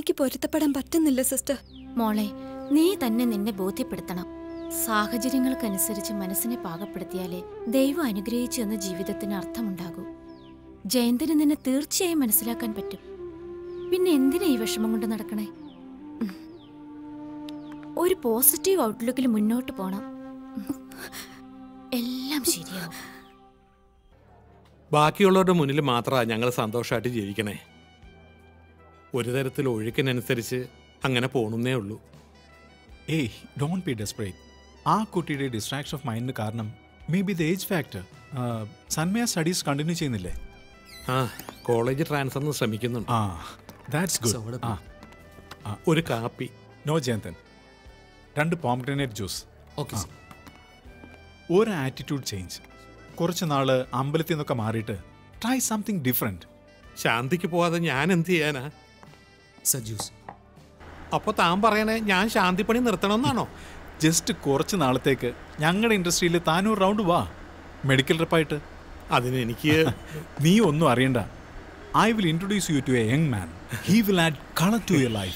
എനിക്ക് പൊരുത്തപ്പെടാൻ പറ്റുന്നില്ല സിസ്റ്റർ മോളെ നീ തന്നെ നിന്നെ ബോധ്യപ്പെടുത്തണം സാഹചര്യങ്ങൾക്കനുസരിച്ച് മനസ്സിനെ പാകപ്പെടുത്തിയാലേ ദൈവം അനുഗ്രഹിച്ചു എന്ന ജീവിതത്തിന് അർത്ഥമുണ്ടാകൂ ജയന്തിന് നിന്നെ തീർച്ചയായും മനസ്സിലാക്കാൻ പറ്റും പിന്നെ എന്തിനാ ഈ വിഷമം കൊണ്ട് നടക്കണേ ഉം. ഒരു പോസിറ്റീവ് ഔട്ട്ലുക്കിൽ മുന്നോട്ട് പോണം ഉം. എല്ലാം ശരിയാവും ബാക്കിയുള്ളവരുടെ മുന്നിൽ മാത്രമാണ് ഞങ്ങൾ സന്തോഷമായിട്ട് ജീവിക്കണേ ഒരു തരത്തിൽ ഒഴുക്കിനനുസരിച്ച് അങ്ങനെ പോണെന്നേ ഉള്ളൂ ഏയ് ഡോണ്ട് ബി ഡെസ്പറേറ്റ് ആ കുട്ടിയുടെ ഡിസ്ട്രാക്ഷൻ ഓഫ് മൈൻഡിന് കാരണം may be the age factor Sanmaya studies continue ചെയ്യുന്നില്ലേ ആ കോളേജ് ട്രാൻസ്ഫറിന് ശ്രമിക്കുന്നുണ്ട് ആ ദാറ്റ്സ് ഗുഡ് ആ ഒരു കാപ്പി നോ ജയന്തൻ രണ്ട് പോംഗ്രനേറ്റ് ജ്യൂസ് ഓക്കെ ഒരു ആറ്റിറ്റ്യൂഡ് ചേഞ്ച് കുറച്ച് നാള് അമ്പലത്തിൽ നിന്നൊക്കെ മാറിയിട്ട് ട്രൈ സംതിങ് ഡിഫറെൻറ്റ് ശാന്തിക്ക് പോവാതെ ഞാൻ എന്ത് ചെയ്യാനാ സർ ജ്യൂസ് അപ്പൊ താൻ പറയണേ ഞാൻ ശാന്തിപ്പണി നിർത്തണമെന്നാണോ ജസ്റ്റ് കുറച്ച് നാളത്തേക്ക് ഞങ്ങളുടെ ഇൻഡസ്ട്രിയിൽ താനൂർ റൗണ്ട് വാ മെഡിക്കൽ റെപ്പായിട്ട് അതിന് എനിക്ക് നീ ഒന്നും അറിയണ്ട I will introduce you to a young man he will add colour to your life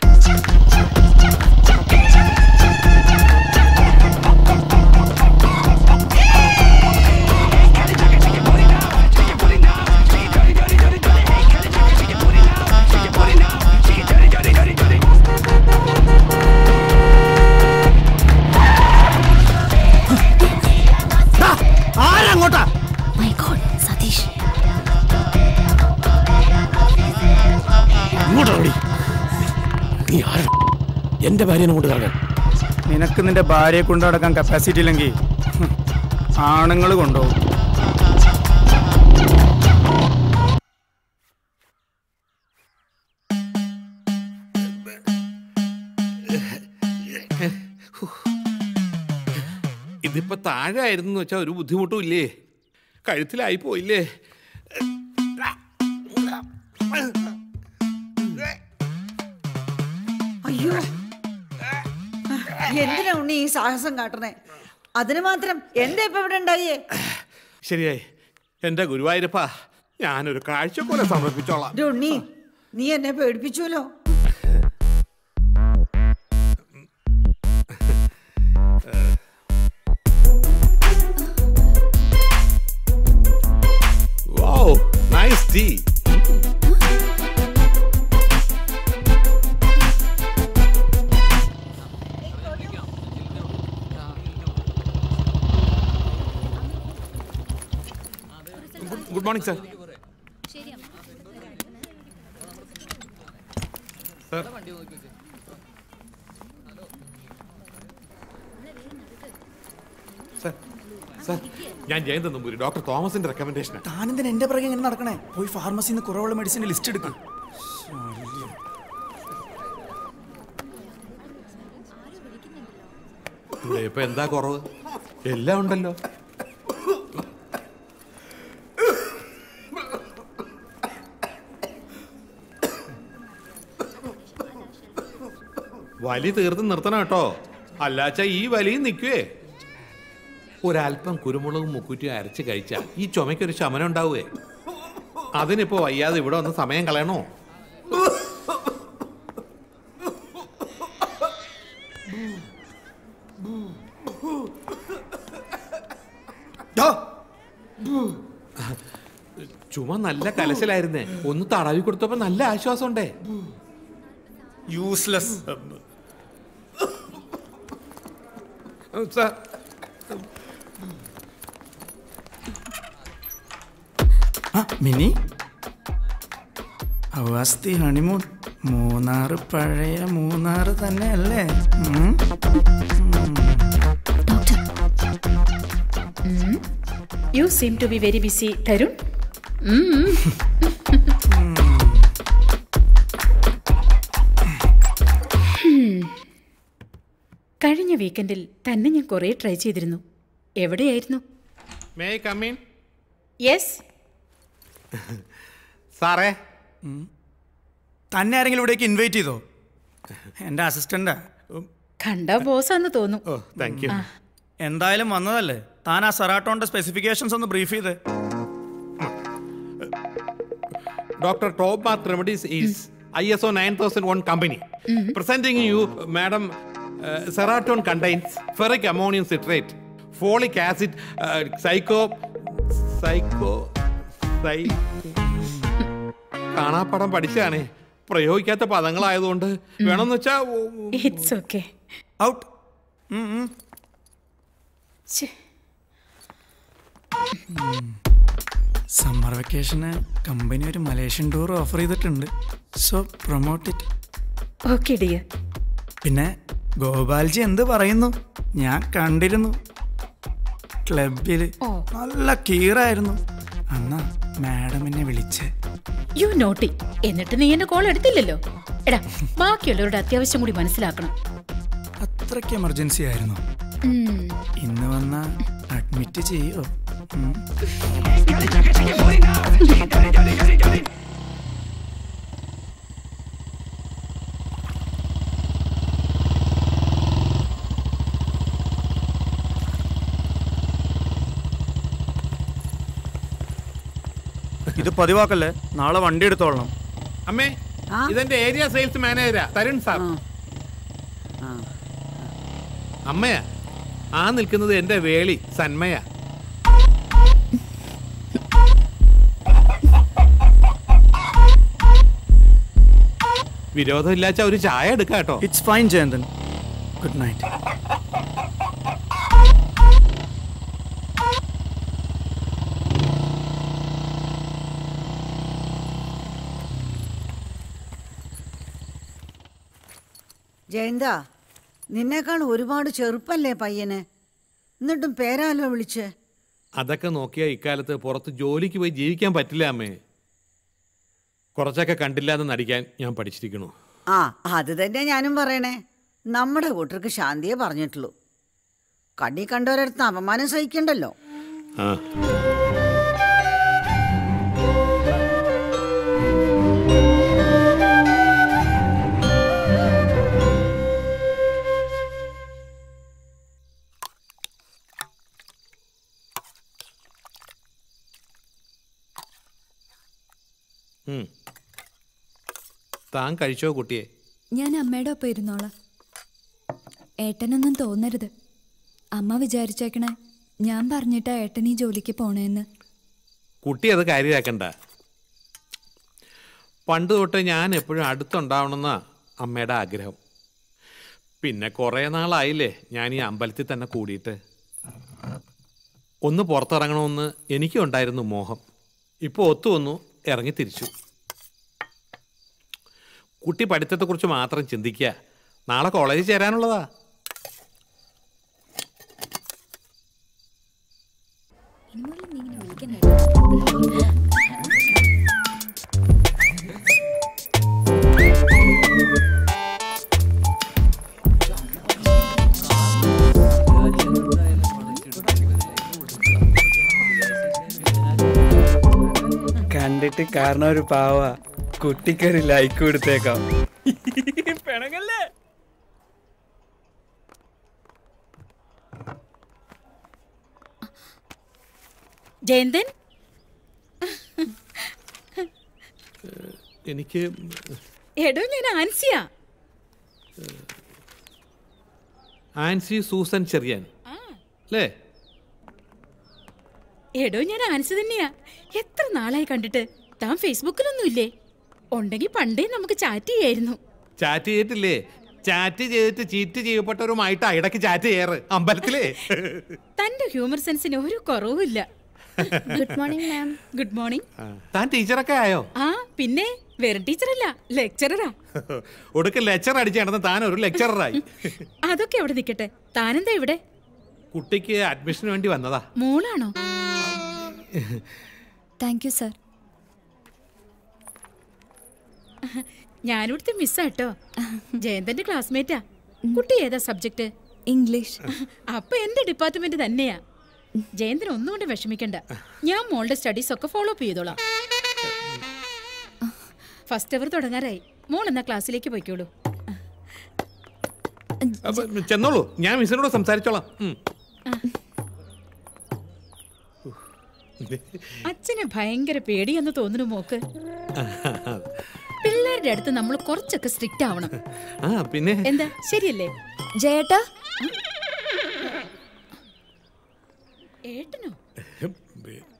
ആരങ്ങോട്ടാ മൈ ഗോഡ് സതീഷ് ഇങ്ങോട്ടോടി നീ ആരാ എന്റെ ഭാര്യനെ കൊണ്ട് കറങ്ങാൻ നിനക്ക് നിന്റെ ഭാര്യയെ കൊണ്ട് നടക്കാൻ കപ്പാസിറ്റി ഇല്ലെങ്കിൽ ആണുങ്ങൾ കൊണ്ടുപോകും ഇതിപ്പോ താഴെ ആയിരുന്നു വെച്ചാൽ ഒരു ബുദ്ധിമുട്ടും ഇല്ലേ കഴുത്തിലായി പോയില്ലേ അയ്യോ എന്തിനാ ഉണ്ണി ഈ സാഹസം കാട്ടണേ അതിന് മാത്രം എന്താ ഇപ്പൊ ഇവിടെ ഉണ്ടായേ ശരിയായി എന്റെ ഗുരുവായൂരപ്പാ ഞാനൊരു കാഴ്ചക്കൊല സമർപ്പിച്ചോളാം ഇത് ഉണ്ണി നീ എന്നെ പേടിപ്പിച്ചുല്ലോ Wow, nice tea. Good morning sir sir sir sir ഞാൻ ജയന്ത് നമ്പൂരി ഡോക്ടർ തോമസിന്റെ റെക്കമെൻഡേഷൻ താനെന്തിനാ എന്റെ പിറകെ ഇങ്ങനെ നടക്കണേ പോയി ഫാർമസിന്ന് കുറവുള്ള മെഡിസിന്റെ ലിസ്റ്റ് എടുക്കും ഇപ്പൊ എന്താ കുറവ് എല്ലാം ഉണ്ടല്ലോ വലി തീർത്ത് നിർത്തണം കേട്ടോ അല്ലാച്ച ഈ വലിയും നിൽക്കുവേ ഒരല്പം കുരുമുളകും മുക്കുറ്റിയും അരച്ച് കഴിച്ചാൽ ഈ ചുമയ്ക്കൊരു ശമനം ഉണ്ടാവുകയെ അതിനിപ്പോ വയ്യാതെ ഇവിടെ വന്ന് സമയം കളയണോ ചുമ നല്ല കലശലായിരുന്നേ ഒന്ന് തടവി കൊടുത്തപ്പോ നല്ല ആശ്വാസം ഉണ്ടേ useless sir Mini Avasthi honeymoon Munnar പഴയ മൂന്നാറ് തന്നെയല്ലേ ഉം? You seem to be very busy, Tarun. Hmm. കഴിഞ്ഞ വീക്കെൻഡിൽ തന്നെ ഞാൻ കുറേ ട്രൈ ചെയ്തിരുന്നു എവിടെയായിരുന്നു മേ കമ്മീൻ യെസ് സാറേ തന്നെ ആരെങ്കിലും ഇവിടേക്ക് ഇൻവൈറ്റ് ചെയ്തോ എൻ്റെ അസിസ്റ്റൻ്റാ കണ്ട ബോസാന്ന് തോന്നും ഓ താങ്ക് യു എന്തായാലും വന്നതല്ലേ താൻ ആ സെറാട്ടോന്റെ സ്പെസിഫിക്കേഷൻസ് ഒന്ന് ബ്രീഫ് ചെയ്തേ doctor top mark remedies is I S O nine thousand one company presenting you madam Seratone contains ferric ammonium citrate folic acid psycho psycho psy കാണാപ്പടം പഠിച്ചാണേ പ്രയോഗിക്കാത്ത പദങ്ങളായതുകൊണ്ട് വേണമെന്ന് വെച്ചാ ഇറ്റ്സ് ഓക്കെ ഔട്ട് സമ്മർ വെക്കേഷന് company ഒരു Malaysian tour offer ചെയ്തിട്ടുണ്ട് so promote it okay dear പിന്നെ ഗോപാൽജി എന്ത് പറയുന്നു ഞാൻ കണ്ടിരുന്നു ക്ലബിൽ ഓ. നല്ല കീറായിരുന്നു അന്നാ മാഡം എന്നെ വിളിച്ചേ യു നോട്ടി എന്നിട്ട് നീ എന്റെ കോൾ എടുത്തില്ലല്ലോ എടാ ബാക്കിയുള്ളവരുടെ അത്യാവശ്യം കൂടി മനസ്സിലാക്കണം അത്രയ്ക്ക് എമർജൻസി ആയിരുന്നു ഉം. ഇന്ന് വന്ന അഡ്മിറ്റ് ചെയ്യോ ഉം. ഇത് പതിവാക്കല്ലേ നാളെ വണ്ടി എടുത്തോളണം അമ്മേ ഇതെന്റെ ഏരിയ സെയിൽസ് മാനേജരാ തരുൺ സാർ അമ്മയാ ആ നിൽക്കുന്നത് എന്റെ വേളി സന്മയ വിരോധമില്ലാച്ച ഒരു ചായ എടുക്കാം കേട്ടോ it's fine Jayanthan good night Jayantha നിന്നേക്കാൾ ഒരുപാട് ചെറുപ്പല്ലേ പയ്യന് എന്നിട്ടും പേരാലോ വിളിച്ച് അതൊക്കെ നോക്കിയാൽ ഇക്കാലത്ത് പുറത്ത് ജോലിക്ക് പോയി ജീവിക്കാൻ പറ്റില്ല അമ്മേ കുറച്ചൊക്കെ കണ്ടില്ല എന്ന് നടിക്കാൻ ഞാൻ പഠിച്ചിരിക്കണു ആ അത് തന്നെ ഞാനും പറയണേ നമ്മുടെ കൂട്ടർക്ക് ശാന്തിയെ പറഞ്ഞിട്ടുള്ളൂ കണ്ണി കണ്ടവരടുത്ത് അപമാനം സഹിക്കണ്ടല്ലോ ആ ഉം. താൻ കഴിച്ചോ കുട്ടിയെ ഞാൻ അമ്മയുടെ ഒപ്പം ഇരുന്നോളാം ഏട്ടനൊന്നും തോന്നരുത് അമ്മ വിചാരിച്ചേക്കണേ ഞാൻ പറഞ്ഞിട്ടാ ഏട്ടൻ ഈ ജോലിക്ക് പോണേന്ന് കുട്ടി അത് കാര്യമാക്കണ്ട പണ്ട് തൊട്ട് ഞാൻ എപ്പോഴും അടുത്തുണ്ടാവണമെന്നാ അമ്മയുടെ ആഗ്രഹം പിന്നെ കുറേ നാളായില്ലേ ഞാൻ ഈ അമ്പലത്തിൽ തന്നെ കൂടിയിട്ട് ഒന്ന് പുറത്തിറങ്ങണമെന്ന് എനിക്കും ഉണ്ടായിരുന്നു മോഹം ഇപ്പോൾ ഒത്തു വന്നു ഇറങ്ങി തിരിച്ചു കുട്ടി പഠിത്തത്തെക്കുറിച്ച് മാത്രം ചിന്തിക്കുക നാളെ കോളേജിൽ ചേരാനുള്ളതാ കണ്ടിട്ട് കാരണം ഒരു പാവ കുട്ടിക്കൊരു ലൈക്ക് കൊടുത്തേക്കാം ജയന്തൻ എനിക്ക് എടോ ഞാൻ ആൻസിയാ ആൻസി സൂസൻ ചെറിയാൻ അല്ലേ എടോ ഞാൻ ആൻസി തന്നെയാ എത്ര നാളായി കണ്ടിട്ട് താൻ ഫേസ്ബുക്കിലൊന്നും ഇല്ലേ ഉണ്ടെങ്കിൽ പണ്ടേ നമുക്ക് ചാറ്റ് ചെയ്യായിരുന്നു ചാറ്റ് ചെയ്തിട്ടില്ലേ ചാറ്റ് ചെയ്തിട്ട് ചീറ്റ് ചെയ്യപ്പെട്ടവരുമായിട്ടാ ഇടയ്ക്ക് ചാറ്റ് ചെയ്യാറ് അമ്പലത്തിലേ തന്റെ ഹ്യൂമർ സെൻസിന് ഒരു കുറവുമില്ല good morning ma'am good morning താൻ ടീച്ചറൊക്കെ ആയോ ആ പിന്നെ വെറും ടീച്ചറല്ല ലെക്ചററാ ഒടുക്ക ലെക്ചർ അടിച്ച് നടന്ന് താൻ ഒരു ലെക്ചററായി അതൊക്കെ അവിടെ നിൽക്കട്ടെ താനെന്താ ഇവിടെ കുട്ടിക്ക് അഡ്മിഷന് വേണ്ടി വന്നതാ മോളാണോ താങ്ക് യു സർ ഞാനിവിടുത്തെ മിസ്സാട്ടോ ജയന്തന്റെ ക്ലാസ്മേറ്റാ കുട്ടി ഏതാ സബ്ജക്ട് ഇംഗ്ലീഷ് അപ്പൊ എന്റെ ഡിപ്പാർട്ട്മെന്റ് തന്നെയാ ജയന്തൻ ഒന്നുകൊണ്ട് വിഷമിക്കണ്ട ഞാൻ മോളുടെ സ്റ്റഡീസ് ഒക്കെ ഫോളോ അപ്പ് ചെയ്തോളാം ഫസ്റ്റ് അവർ തുടങ്ങാറായി മോൾ എന്നാ ക്ലാസ്സിലേക്ക് പോയിക്കോളൂ അപ്പൊ ചെന്നോളൂ ഞാൻ മിസ്സിനോട് സംസാരിച്ചോളാം ഉം. അച്ഛന് ഭയങ്കര പേടിയെന്ന് തോന്നുന്നു മോക്ക് പിള്ളേർ പിള്ളേരുടെ അടുത്ത് നമ്മൾ കുറച്ചൊക്കെ സ്ട്രിക്റ്റ് ആവണം ആ പിന്നെ എന്താ ശരിയല്ലേ ജയേട്ടാ ഏട്ടനോ